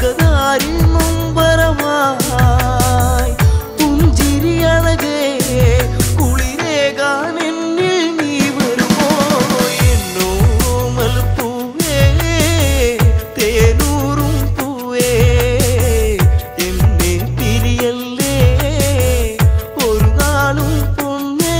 അകതാരിൽ നൊമ്പരമായി പുഞ്ചിരി അഴകേ കുളിരേകാൻ എന്നിൽ നീ വരുമോ എന്നോമൽ പൂവേ തേനൂറും പൂവേ എന്നെ തിരിയല്ലേ ഒരു നാളും പൊന്നേ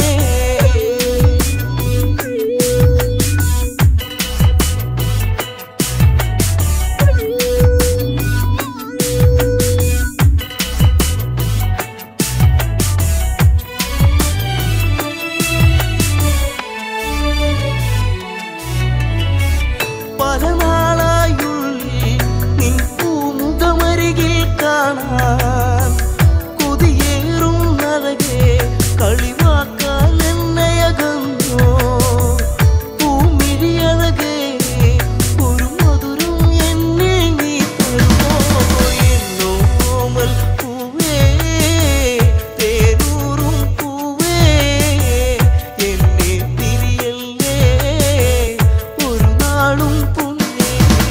പല നാളായുള്ളിൽ നിൻ പൂമുഖമരികിൽ കാണാൻ കൊതിയേറും നരകെ കളിവാക്കാൻ എന്നെയകന്നോ പൂമിഴിയഴകേ ഒരു മധുരം എന്നെ നീ തരുമോ എന്നോമൽ പൂവേ തേനൂറും പൂവേ എന്നെ തിരിയല്ലേ ഒരു നാളും പൊന്നേ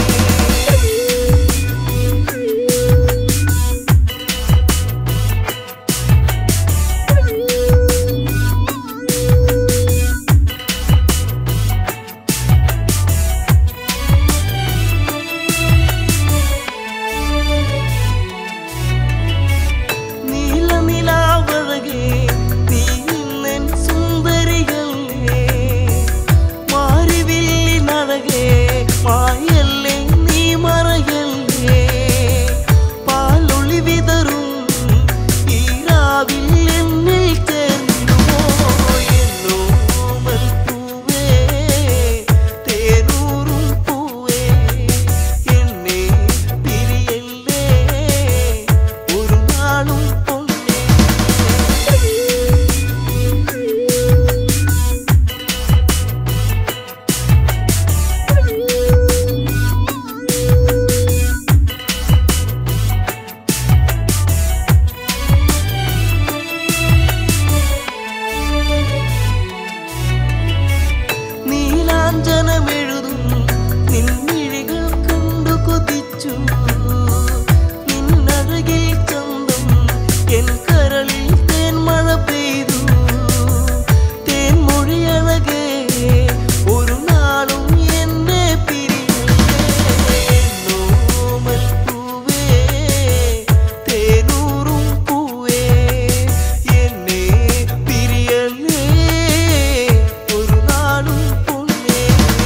നീലനിലാവഴകേ നീ ഇന്നെൻ സുന്ദരിയല്ലേ മാറിവില്ലിനഴകേ മായല്ലേ നീ മറയല്ലേ പാലൊളി വിതറും ഈ രാവിൽ എന്നിൽ ചേർന്നിടുമോ എന്നോമൽ പൂവേ തേനൂറും പൂവേ എന്നെ പിരിയല്ലേ ഒരു നാളും പൊന്നേ നീലാഞ്ജനമെഴുതും നിൻമിഴികൾ കണ്ടു കൊതിച്ചു നിന്നഴകിൽ ചന്തം എൻ കരളിൽ തേൻമഴ പെയ്തു തേൻമൊഴിയഴകേ ഒരു നാളും എന്നെ പിരിയല്ലേ എന്നോമൽ പൂവേ തേനൂറും പൂവേ എന്നെ പിരിയല്ലേ ഒരു നാളും പൊന്നേ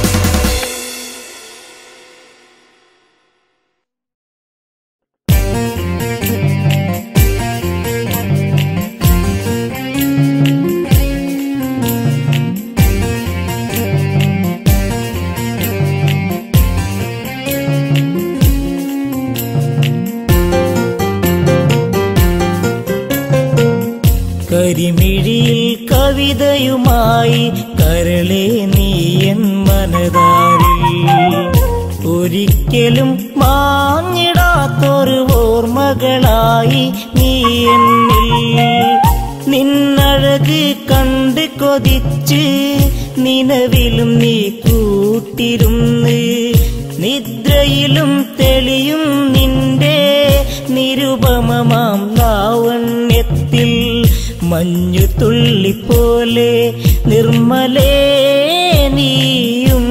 കരിമിഴിയിൽ കവിതയുമായി കരളെ നീയൻ മനതാരിൽ ഒരിക്കലും മാഞ്ഞിടാത്തൊരു ഓർമ്മകളായി നീ എന്നിൽ നിന്നഴക് കണ്ട് കൊതിച്ച് നിലവിലും നീ കൂട്ടിരുന്ന് നിദ്രയിലും തെളിയും നിന്റെ നിരുപമമാം ലാവണ്യത്തിൽ മഞ്ഞു തുള്ളിപ്പോലെ നിർമ്മലേ നീയും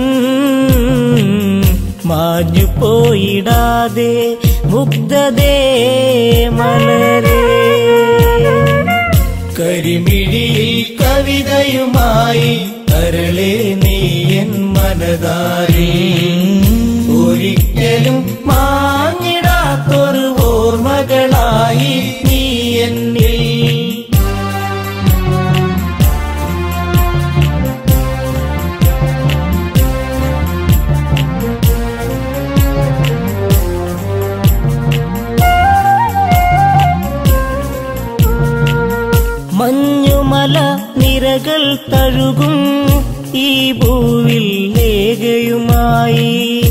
മാഞ്ഞു പോയിടാതെ മുഗ്ധതേ മലരേ കരിമിഴിയിൽ കവിതയുമായി കരളെ നീയൻ മനതാരി ഒരിക്കലും മാഞ്ഞിടാത്തൊരു ഓർമ്മകളായി നീ എന്നിൽ മഞ്ഞുമല നിരകൾ തഴുകും ഈ ഭൂവിൽ ലേഖയുമായി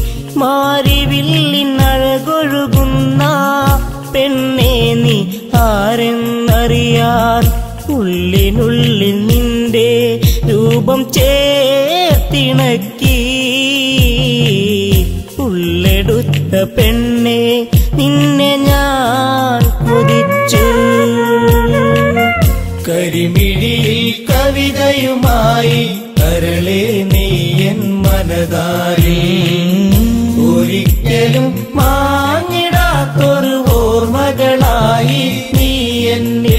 മാരിവില്ലിനഴകൊഴുകുന്ന പെണ്ണെ നീ ആരെന്നറിയാൻ ഉള്ളിനുള്ളിൽ നിന്റെ രൂപം ചേർത്തിണക്കി ഉള്ളെടുത്ത പെണ്ണെ കരിമിഴിയിൽ കവിതയുമായി കരളെ നീയൻ മനതാരി ഒരിക്കലും മാഞ്ഞിടാത്തൊരു ഓർമ്മകളായി നീ എന്നിൽ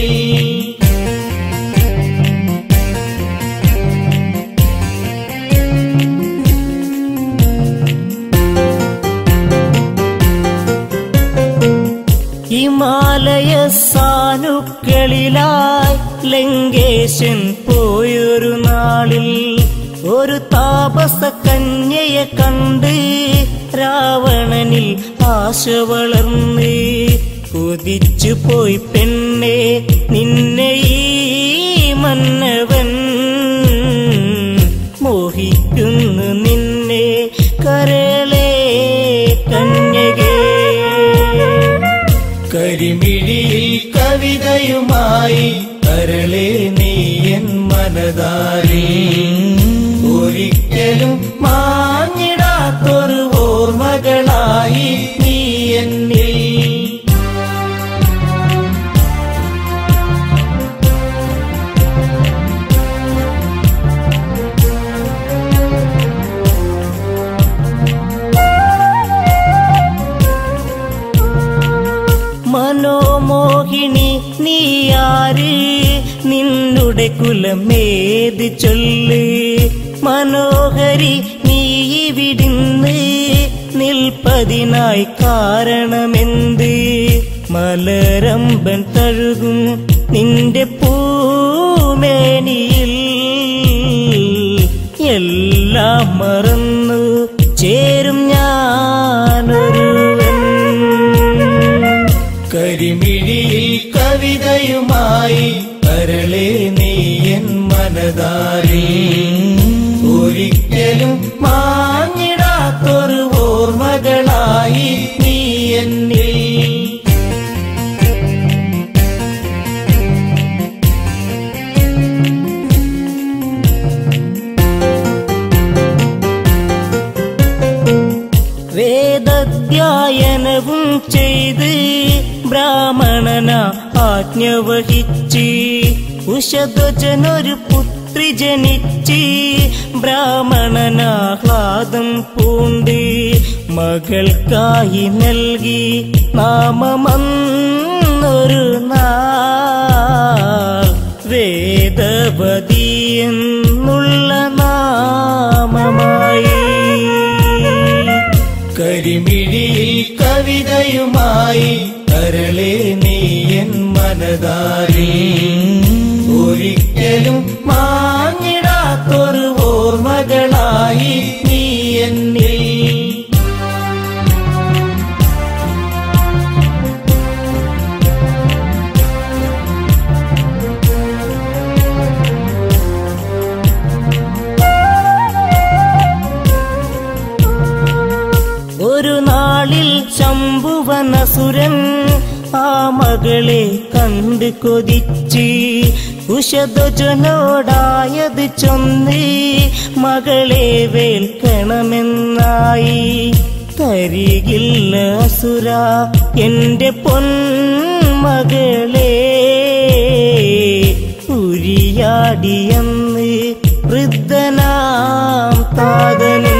ഹിമാലയ സാനുക്കളിലായി ലങ്കേശൻ പോയൊരു നാളിൽ ഒരു താപസ കന്യയെ കണ്ട് രാവണനിൽ ആശ വളർന്ന് കുതിച്ചു പോയി പെണ്ണെ നിന്നെ ഈ മന്നവൻ മോഹിക്കുന്നു നിന്നെ കരളേ കന്യകേ കരിമിഴിയിൽ കവിതയുമായി കരളെ നീയൻ മനതാരി ഒരിക്കലും മാഞ്ഞിടാത്തൊരു ഓർമ്മകളായി നീ എന്നിൽ മനോമോഹിനി നീയാര് നിന്നുടെ കുലമേത് ചൊല്ല് മനോഹരി നീ വിടുന്ന് നിൽപ്പതിനായി കാരണമെന്ത് മലരമ്പൻ തഴുകും നിന്റെ പൂമേനിയിൽ എല്ലാം മറന്നു ചേരും ഞാനൊരുവൻ കരിമിഴിയിൽ കവിതയുമായി കരളെ നീയൻ മനതാരി ഒരിക്കലും മാഞ്ഞിടാത്തൊരു ഓർമ്മകളായി നീ എന്നിൽ വേദധ്യായനവും ചെയ്ത് ബ്രാഹ്മണന ആജ്ഞ വഹിച്ച് ഉഷധ്വജനൊരു പുത്രി ജനിച്ച് ബ്രാഹ്മണനാഹ്ലാദം പൂണ്ട് മകൾക്കായി നൽകി നാമമന്നൊരു നാൾ വേദവതി എന്നുള്ള നാമമായി കരിമിഴിയിൽ കവിതയുമായി കരളെ നീയൻ മനതാരി ഒരിക്കലും മാഞ്ഞിടാത്തൊരു ഓർമ്മകളായി നീ എന്നിൽ ഒരു നാളിൽ ശംഭുവനസുരൻ ആ മകളെ കണ്ട് കൊതിച്ച് ഉഷധ്വജനോടായത് ചൊന്ന് മകളെ വേൽക്കണമെന്നായി തരികില്ല അസുര എന്റെ പൊന്മകളെ ഉരിയാടിയെന്ന് വൃദ്ധനാം താതനും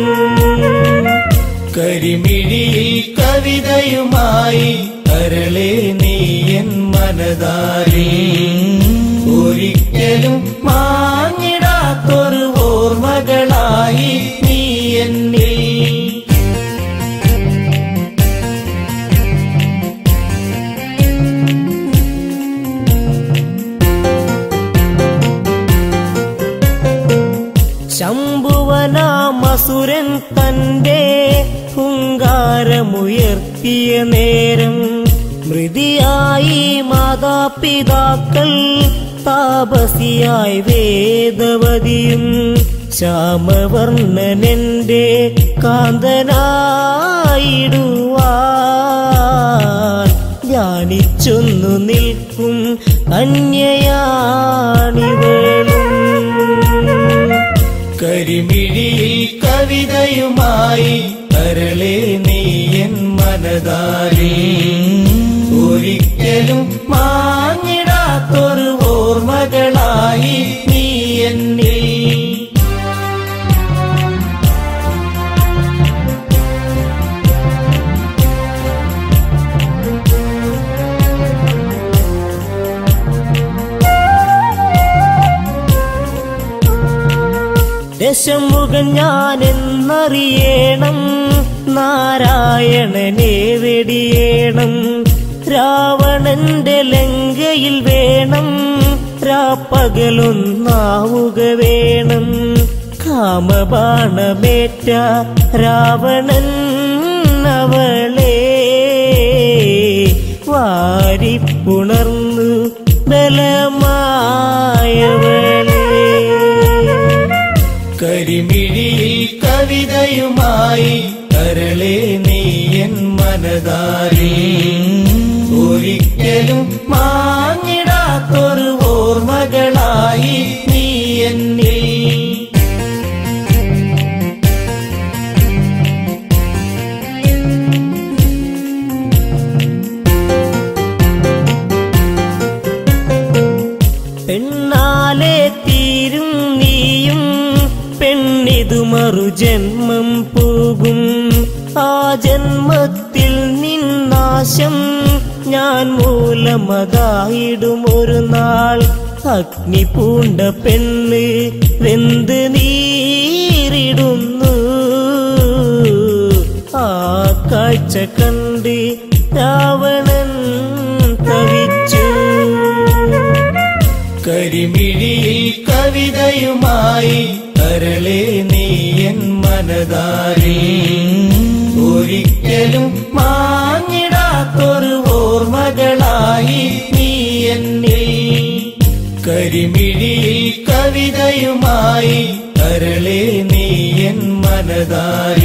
കരിമിഴിയിൽ കവിതയുമായി കരളെ നീയൻ മനതാരി ഒരിക്കലും മാഞ്ഞിടാത്തൊരു ഓർമ്മകളായി നീ എന്നിൽ ശംഭുവനാമസുരൻ തന്റെ ഹുങ്കാരമുയർത്തിയ നേരം മൃതിയായി മാതാപിതാക്കൾ താപസിയായി വേദവതിയും ശ്യാമവർണ്ണനെന്റെ കാന്തനായിടുവാൻ ധ്യാനിച്ചൊന്നു നിൽക്കും കന്യയാണിവളും കരിമിഴിയിൽ കവിതയുമായി കരളെ നീയൻ മനതാരി ഒരിക്കലും മാഞ്ഞിടാത്തൊരു ഓർമ്മകൾ ദശമുഖൻ ഞാനെന്നറിയണം നാരായണനെ വെടിയേണം രാവണന്റെ ലങ്കയിൽ വേണം രാപ്പകലൊന്നാവുക വേണം കാമബാണമേറ്റ രാവണൻ അവളെ വാരിപ്പുണർന്നു ബലമായവളെ കരിമിഴിയിൽ കവിതയുമായി കരളെ നീയൻ മനതാരി ഒരിക്കലും മാഞ്ഞിടാത്തൊരു ഓർമ്മകളായി നീ എന്നിൽ പെണ്ണാലെ തീരും നീയും പെണ്ണിതു മറുജന്മം പോകും ആ ജന്മത്തിൽ നിന്നാശം ഞാൻ മൂലമതായിടും ഒരു നാൾ അഗ്നി പൂണ്ട പെണ്ണ് വെന്ത് നീറിടുന്നു ആ കാഴ്ച കണ്ട് രാവണൻ തവിച്ചു കരിമിഴിയിൽ കവിതയുമായി കരളെ നീയൻ മനതാരി ഒരിക്കലും മാഞ്ഞിടാത്തൊരു ഓർമ്മകളായി നീ എന്നിൽ കരിമിഴിയിൽ കവിതയുമായി കരളെ നീയൻ മനതാരി